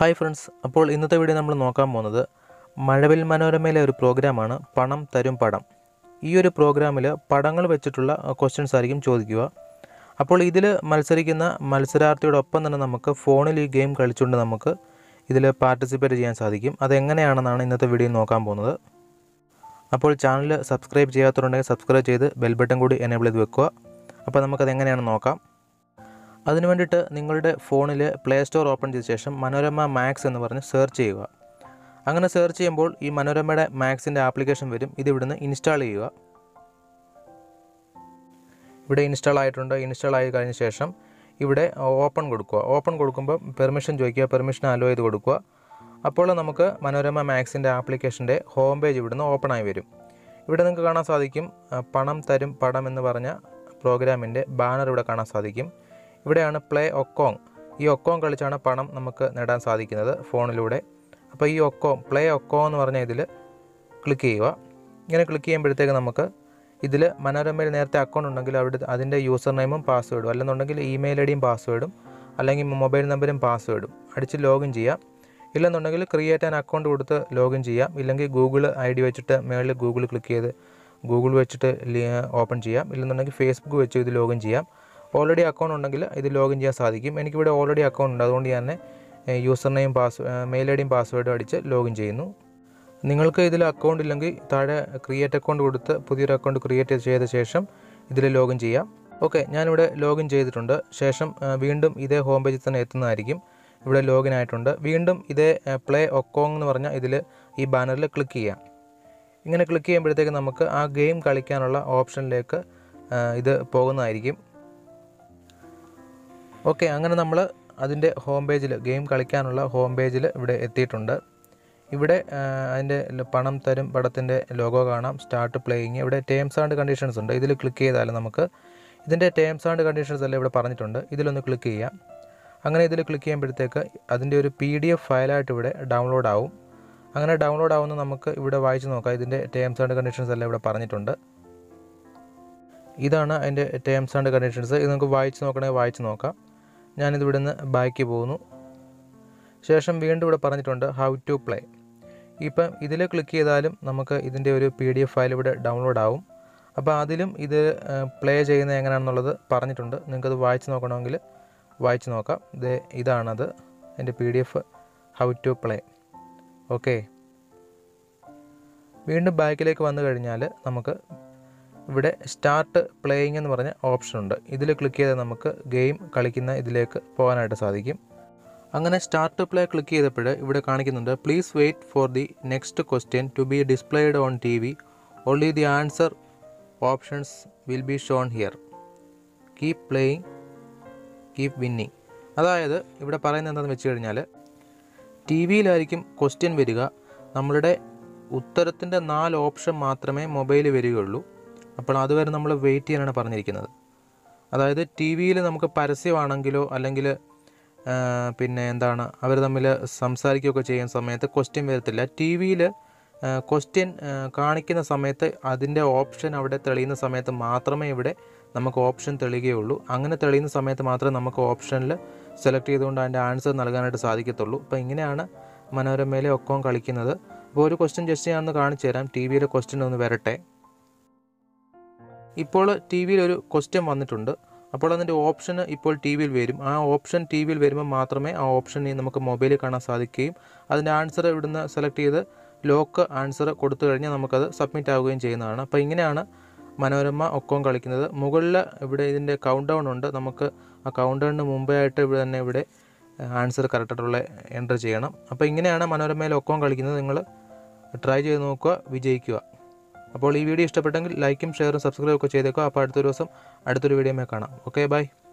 hi friends അപ്പോൾ ഇന്നത്തെ video നമ്മൾ നോക്കാൻ പോകുന്നത് മഴവിൽ മനോരമയിലെ ഒരു പ്രോഗ്രാമാണ് പണം തരും പടം ഈ ഒരു പ്രോഗ്രാമിൽ പടങ്ങൾ വെച്ചിട്ടുള്ള ക്വസ്റ്റ്യൻസ് ആയിരിക്കും ചോദിക്കുക അപ്പോൾ ഇതിൽ മത്സരിക്കുന്ന മത്സരാർത്ഥിയോടൊപ്പം തന്നെ നമുക്ക് ഫോണിൽ ഈ ഗെയിം കളിച്ചുകൊണ്ട് നമുക്ക് ഇതിൽ പാർട്ടിസിപ്പേറ്റ് ചെയ്യാൻ സാധിക്കും അതെങ്ങനെയാണെന്നാണ് ഇന്നത്തെ വീഡിയോ നോക്കാൻ പോകുന്നത് അപ്പോൾ ചാനൽ സബ്സ്ക്രൈബ് ചെയ്യാത്തവരുണ്ടെങ്കിൽ സബ്സ്ക്രൈബ് ചെയ്ത് ബെൽ ബട്ടൺ കൂടി എനേബിൾ ചെയ്ത് വെക്കുക അപ്പോൾ നമുക്കത് എങ്ങനെയാണെന്ന് നോക്കാം അതിനു വേണ്ടിയിട്ട് നിങ്ങളുടെ ഫോണിൽ പ്ലേ സ്റ്റോർ ഓപ്പൺ ചെയ്ത ശേഷം മനോരമ മാക്സ് എന്ന് പറഞ്ഞ് സെർച്ച് ചെയ്യുക അങ്ങനെ സെർച്ച് ചെയ്യുമ്പോൾ ഈ മനോരമയുടെ മാക്സിൻ്റെ ആപ്ലിക്കേഷൻ വരും ഇത് ഇവിടുന്ന് ഇൻസ്റ്റാൾ ചെയ്യുക ഇവിടെ ഇൻസ്റ്റാൾ ആയിട്ടുണ്ട് ഇൻസ്റ്റാൾ ആയി കഴിഞ്ഞ ശേഷം ഇവിടെ ഓപ്പൺ കൊടുക്കുക ഓപ്പൺ കൊടുക്കുമ്പോൾ പെർമിഷൻ ചോദിക്കുക പെർമിഷൻ അലോ ചെയ്ത് കൊടുക്കുക അപ്പോൾ നമുക്ക് മനോരമ മാക്സിൻ്റെ ആപ്ലിക്കേഷൻ്റെ ഹോം പേജ് ഇവിടുന്ന് ഓപ്പൺ ആയി വരും ഇവിടെ നിങ്ങൾക്ക് കാണാൻ സാധിക്കും ആ, പണം തരും പടം എന്ന് പറഞ്ഞ പ്രോഗ്രാമിൻ്റെ ബാനർ ഇവിടെ കാണാൻ സാധിക്കും ഇവിടെയാണ് പ്ലേ ഒക്കോങ് ഈ ഒക്കോങ് കളിച്ചാണ് പണം നമുക്ക് നേടാൻ സാധിക്കുന്നത് ഫോണിലൂടെ അപ്പോൾ ഈ ഒക്കോങ് പ്ലേ ഒക്കോങ് എന്ന് പറഞ്ഞ ഇതിൽ ക്ലിക്ക് ചെയ്യുക ഇങ്ങനെ ക്ലിക്ക് ചെയ്യുമ്പോഴത്തേക്ക് നമുക്ക് ഇതിൽ മനോരമയിൽ നേരത്തെ അക്കൗണ്ട് ഉണ്ടെങ്കിൽ അവിടെ അതിൻ്റെ യൂസർ നെയിമും പാസ്വേഡും അല്ലെന്നുണ്ടെങ്കിൽ ഇമെയിൽ ഐ ഡിയും പാസ്വേഡും അല്ലെങ്കിൽ മൊബൈൽ നമ്പറും പാസ്വേഡും അടിച്ച് ലോഗിൻ ചെയ്യാം ഇല്ലെന്നുണ്ടെങ്കിൽ ക്രിയേറ്റ് ആൻ അക്കൗണ്ട് കൊടുത്ത് ലോഗിൻ ചെയ്യാം ഇല്ലെങ്കിൽ ഗൂഗിൾ ഐ ഡി വെച്ചിട്ട് മേളിൽ ഗൂഗിൾ ക്ലിക്ക് ചെയ്ത് ഗൂഗിൾ വെച്ചിട്ട് ഓപ്പൺ ചെയ്യാം ഇല്ലെന്നുണ്ടെങ്കിൽ ഫേസ്ബുക്ക് വെച്ച് ഇത് ലോഗിൻ ചെയ്യാം ഓൾറെഡി അക്കൗണ്ട് ഉണ്ടെങ്കിൽ ഇത് ലോഗിൻ ചെയ്യാൻ സാധിക്കും എനിക്കിവിടെ ഓൾറെഡി അക്കൗണ്ട് ഉണ്ട് അതുകൊണ്ട് ഞാൻ user name pass mail I ഡിയും പാസ്വേഡും അടിച്ച് ലോഗിൻ ചെയ്യുന്നു നിങ്ങൾക്ക് ഇതിൽ അക്കൗണ്ട് ഇല്ലെങ്കിൽ താഴെ ക്രിയേറ്റ് അക്കൗണ്ട് കൊടുത്ത് പുതിയൊരു അക്കൗണ്ട് ക്രിയേറ്റ് ചെയ്ത ശേഷം ഇതിൽ ലോഗിൻ ചെയ്യാം ഓക്കെ ഞാനിവിടെ ലോഗിൻ ചെയ്തിട്ടുണ്ട് ശേഷം ആ, വീണ്ടും ഇതേ ഹോം പേജിൽ തന്നെ എത്തുന്നതായിരിക്കും ഇവിടെ ലോഗിൻ ആയിട്ടുണ്ട് വീണ്ടും ഇതേ പ്ലേ ഒക്കോങ് എന്ന് പറഞ്ഞാൽ ഇതിൽ ഈ ബാനറിൽ ക്ലിക്ക് ചെയ്യാം ഇങ്ങനെ ക്ലിക്ക് ചെയ്യുമ്പോഴത്തേക്ക് നമുക്ക് ആ ഗെയിം കളിക്കാനുള്ള ഓപ്ഷനിലേക്ക് ആ, ഇത് പോകുന്നതായിരിക്കും ഓക്കെ അങ്ങനെ നമ്മൾ അതിൻ്റെ ഹോം പേജിൽ ഗെയിം കളിക്കാനുള്ള ഹോം പേജിൽ ഇവിടെ എത്തിയിട്ടുണ്ട് ഇവിടെ ആ, അതിൻ്റെ ല- പണം തരും പടത്തിൻ്റെ ലോഗോ കാണാം സ്റ്റാർട്ട് പ്ലേയിങ് ഇവിടെ ടേംസ് ആൻഡ് കണ്ടീഷൻസ് ഉണ്ട് ഇതിൽ ക്ലിക്ക് ചെയ്താൽ നമുക്ക് ഇതിൻ്റെ ടേംസ് ആൻഡ് കണ്ടീഷൻസ് എല്ലാം ഇവിടെ പറഞ്ഞിട്ടുണ്ട് ഇതിലൊന്ന് ക്ലിക്ക് ചെയ്യാം അങ്ങനെ ഇതിൽ ക്ലിക്ക് ചെയ്യുമ്പോഴത്തേക്ക് അതിൻ്റെ ഒരു പി ഡി എഫ് ഫയലായിട്ട് ഇവിടെ ഡൗൺലോഡ് ആവും അങ്ങനെ ഡൗൺലോഡ് ആവുന്ന നമുക്ക് ഇവിടെ വായിച്ച് നോക്കാം ഇതിൻ്റെ ടേംസ് ആൻഡ് കണ്ടീഷൻസ് എല്ലാം ഇവിടെ പറഞ്ഞിട്ടുണ്ട് ഇതാണ് അതിൻ്റെ ടേംസ് ആൻഡ് കണ്ടീഷൻസ് ഇത് നമുക്ക് വായിച്ച് നോക്കണമെങ്കിൽ വായിച്ച് നോക്കാം ഞാനിത് ഇവിടുന്ന് ബാക്ക് പോകുന്നു ശേഷം വീണ്ടും ഇവിടെ പറഞ്ഞിട്ടുണ്ട് ഹൗ ടു പ്ലേ ഇപ്പം ഇതിൽ ക്ലിക്ക് ചെയ്താലും നമുക്ക് ഇതിൻ്റെ ഒരു പി ഡി എഫ് ഫയൽ ഇവിടെ ഡൗൺലോഡ് ആവും അപ്പോൾ അതിലും ഇത് പ്ലേ ചെയ്യുന്നത് എങ്ങനെയാണെന്നുള്ളത് പറഞ്ഞിട്ടുണ്ട് നിങ്ങൾക്കത് വായിച്ച് നോക്കണമെങ്കിൽ വായിച്ച് നോക്കാം ഇത് ഇതാണത് എൻ്റെ P D F how to play okay വീണ്ടും ബാക്കിലേക്ക് വന്നു കഴിഞ്ഞാൽ നമുക്ക് ഇവിടെ സ്റ്റാർട്ട് പ്ലേയിങ് എന്ന് പറഞ്ഞ ഓപ്ഷൻ ഉണ്ട് ഇതിൽ ക്ലിക്ക് ചെയ്താൽ നമുക്ക് ഗെയിം കളിക്കുന്ന ഇതിലേക്ക് പോകാനായിട്ട് സാധിക്കും അങ്ങനെ സ്റ്റാർട്ട് പ്ലേ ക്ലിക്ക് ചെയ്തപ്പോൾ ഇവിടെ കാണിക്കുന്നുണ്ട് please wait for the next question to be displayed on T V only the answer options will be shown here keep playing keep winning അതായത് ഇവിടെ പറയുന്നത് എന്താണെന്ന് വെച്ച് കഴിഞ്ഞാൽ ടി വിയിലായിരിക്കും ക്വസ്റ്റ്യൻ വരിക നമ്മളുടെ ഉത്തരത്തിൻ്റെ നാല് ഓപ്ഷൻ മാത്രമേ മൊബൈലിൽ വരികയുള്ളൂ അപ്പോൾ അതുവരെ നമ്മൾ വെയിറ്റ് ചെയ്യാനാണ് പറഞ്ഞിരിക്കുന്നത് അതായത് ടി വിയിൽ നമുക്ക് പരസ്യമാണെങ്കിലോ അല്ലെങ്കിൽ ആ, പിന്നെ എന്താണ് അവർ തമ്മിൽ സംസാരിക്കുകയൊക്കെ ചെയ്യുന്ന സമയത്ത് ക്വസ്റ്റ്യൻ വരത്തില്ല ടി വിയിൽ ക്വസ്റ്റ്യൻ കാണിക്കുന്ന സമയത്ത് അതിൻ്റെ ഓപ്ഷൻ അവിടെ തെളിയുന്ന സമയത്ത് മാത്രമേ ഇവിടെ നമുക്ക് ഓപ്ഷൻ തെളിയുകയുള്ളൂ അങ്ങനെ തെളിയുന്ന സമയത്ത് മാത്രമേ നമുക്ക് ഓപ്ഷനിൽ സെലക്ട് ചെയ്തുകൊണ്ട് അതിൻ്റെ ആൻസർ നൽകാനായിട്ട് സാധിക്കത്തുള്ളൂ അപ്പോൾ ഇങ്ങനെയാണ് മനോരമയിലെ ഒക്കവും കളിക്കുന്നത് അപ്പോൾ ഒരു ക്വസ്റ്റ്യൻ ജസ്റ്റ് ഞാനൊന്ന് കാണിച്ചു തരാം ടി വിയിലെ ക്വസ്റ്റ്യൻ ഒന്ന് വരട്ടെ ഇപ്പോൾ ടി വിയിൽ ഒരു ക്വസ്റ്റ്യൻ വന്നിട്ടുണ്ട് അപ്പോൾ അതിൻ്റെ ഓപ്ഷൻ ഇപ്പോൾ ടി വിയിൽ വരും ആ ഓപ്ഷൻ ടി വിയിൽ വരുമ്പോൾ മാത്രമേ ആ ഓപ്ഷൻ നമുക്ക് മൊബൈലിൽ കാണാൻ സാധിക്കുകയും അതിൻ്റെ ആൻസർ ഇവിടുന്ന് സെലക്ട് ചെയ്ത് ലോക്ക് ആൻസർ കൊടുത്തു കഴിഞ്ഞാൽ നമുക്കത് സബ്മിറ്റ് ആവുകയും ചെയ്യുന്നതാണ് അപ്പോൾ ഇങ്ങനെയാണ് മനോരമ ഒക്കവും കളിക്കുന്നത് മുകളിൽ ഇവിടെ ഇതിൻ്റെ കൗണ്ട് ഡൗൺ ഉണ്ട് നമുക്ക് ആ കൗണ്ട് ഡൗണിന് മുമ്പേ ആയിട്ട് ഇവിടെ തന്നെ ഇവിടെ ആൻസർ കറക്റ്റായിട്ടുള്ള എൻ്റർ ചെയ്യണം അപ്പോൾ ഇങ്ങനെയാണ് മനോരമയിൽ ഒക്കവും കളിക്കുന്നത് നിങ്ങൾ ട്രൈ ചെയ്ത് നോക്കുക വിജയിക്കുക അപ്പോൾ ഈ വീഡിയോ ഇഷ്ടപ്പെട്ടെങ്കിൽ ലൈക്കും ഷെയറും സബ്സ്ക്രൈബും ഒക്കെ ചെയ്തേക്കുക അപ്പോൾ അടുത്തൊരു ദിവസം അടുത്തൊരു വീഡിയോമേ കാണാം ഓക്കെ ബൈ